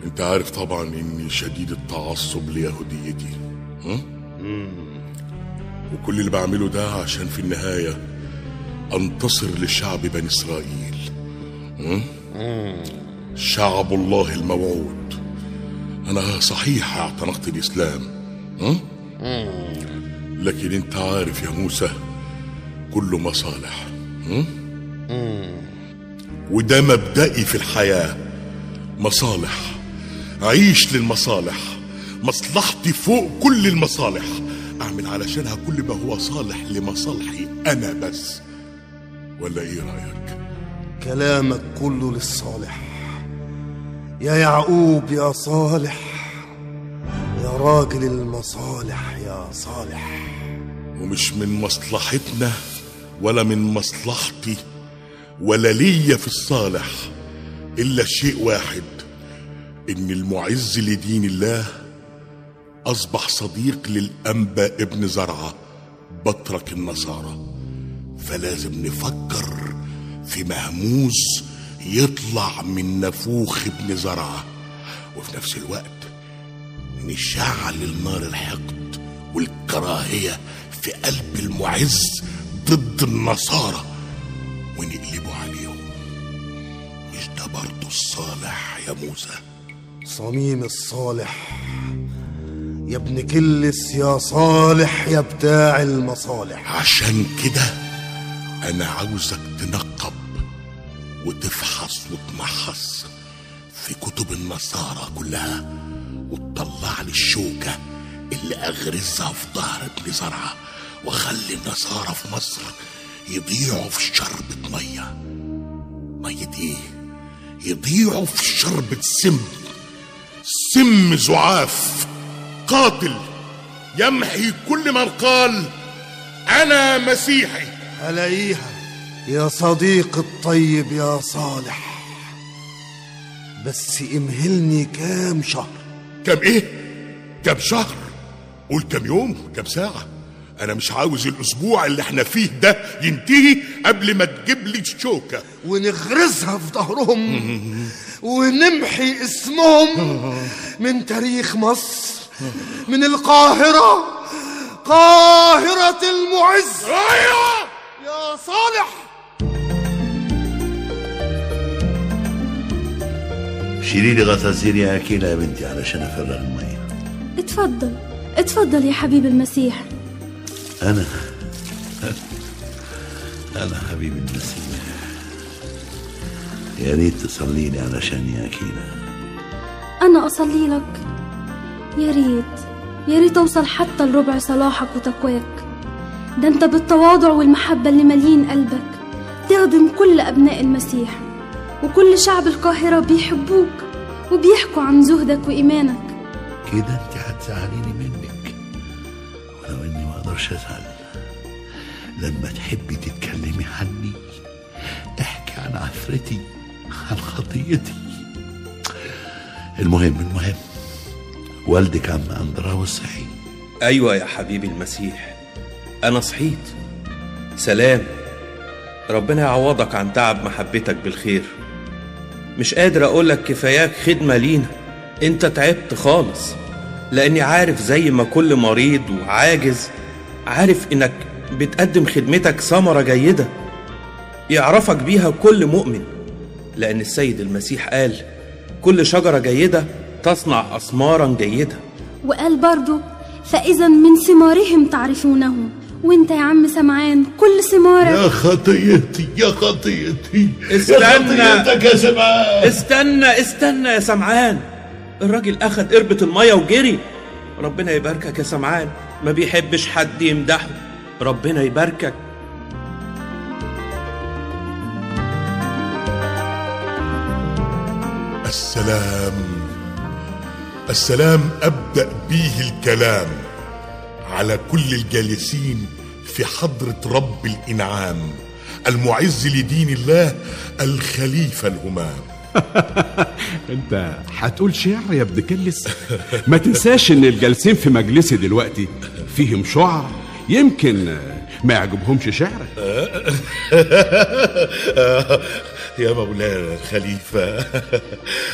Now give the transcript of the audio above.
انت عارف طبعا اني شديد التعصب ليهوديتي ها؟ وكل اللي بعمله ده عشان في النهاية انتصر لشعب بني اسرائيل ها؟ شعب الله الموعود انا صحيح اعتنقت الاسلام ها؟ لكن انت عارف يا موسى كله مصالح ها؟ وده مبدئي في الحياة مصالح عيش للمصالح مصلحتي فوق كل المصالح أعمل علشانها كل ما هو صالح لمصالحي أنا بس ولا إيه رأيك؟ كلامك كله للصالح يا يعقوب يا صالح يا راجل المصالح يا صالح ومش من مصلحتنا ولا من مصلحتي ولا ليا في الصالح إلا شيء واحد إن المعز لدين الله أصبح صديق للأنبا ابن زرعة بطرك النصارى فلازم نفكر في مهموز يطلع من نفوخ ابن زرعة وفي نفس الوقت نشعل النار الحقد والكراهية في قلب المعز ضد النصارى ونقلبه عليهم مش ده برضه الصالح يا موسى صميم الصالح يا ابن كلس يا صالح يا بتاع المصالح عشان كده انا عاوزك تنقب وتفحص وتمحص في كتب النصارى كلها وتطلع لي الشوكة اللي اغرزها في ظهر ابن زرعة واخلي النصارى في مصر يضيعوا في شربة مية مية ايه يضيعوا في شربة سم سم زعاف قاتل يمحي كل من قال انا مسيحي ألاقيها يا صديق الطيب يا صالح بس امهلني كام شهر كم ايه كم شهر قول كم يوم كم ساعة انا مش عاوز الاسبوع اللي احنا فيه ده ينتهي قبل ما تجيب لي الشوكة ونغرزها في ظهرهم ونمحي اسمهم من تاريخ مصر من القاهرة قاهرة المعز ايوه يا صالح شيلي لي غطاسير يا أكيلة يا بنتي علشان أفرغ المية اتفضل اتفضل يا حبيب المسيح أنا أنا حبيب المسيح يا ريت تصلي لي علشان يا أكيلة أنا أصلي لك يا ريت يا ريت أوصل حتى لربع صلاحك وتقواك ده أنت بالتواضع والمحبة اللي مالين قلبك تخدم كل أبناء المسيح وكل شعب القاهرة بيحبوك وبيحكوا عن زهدك وإيمانك كده أنت هتزعليني منك ولو إني ما أقدرش أزعل لما تحبي تتكلمي عني احكي عن عفرتي عن خطيتي المهم المهم والدك عم أندراوس صحي أيوة يا حبيبي المسيح أنا صحيت سلام ربنا يعوضك عن تعب محبتك بالخير مش قادر أقولك كفاياك خدمة لينا أنت تعبت خالص لأني عارف زي ما كل مريض وعاجز عارف إنك بتقدم خدمتك ثمرة جيدة يعرفك بيها كل مؤمن لأن السيد المسيح قال كل شجرة جيدة تصنع أثمارا جيدة وقال برضو فإذا من ثمارهم تعرفونهم وانت يا عم سمعان كل ثمارك يا خطيتي يا خطيتي استنى. يا خطيتك يا سمعان استنى استنى يا سمعان الراجل أخد قربة المية وجري ربنا يباركك يا سمعان ما بيحبش حد يمدحه ربنا يباركك السلام السلام ابدا به الكلام على كل الجالسين في حضره رب الانعام المعز لدين الله الخليفه الهمام انت هتقول شعر يا ابن كلس ما تنساش ان الجالسين في مجلسي دلوقتي فيهم شعر يمكن ما يعجبهمش شعرك يا مولانا الخليفه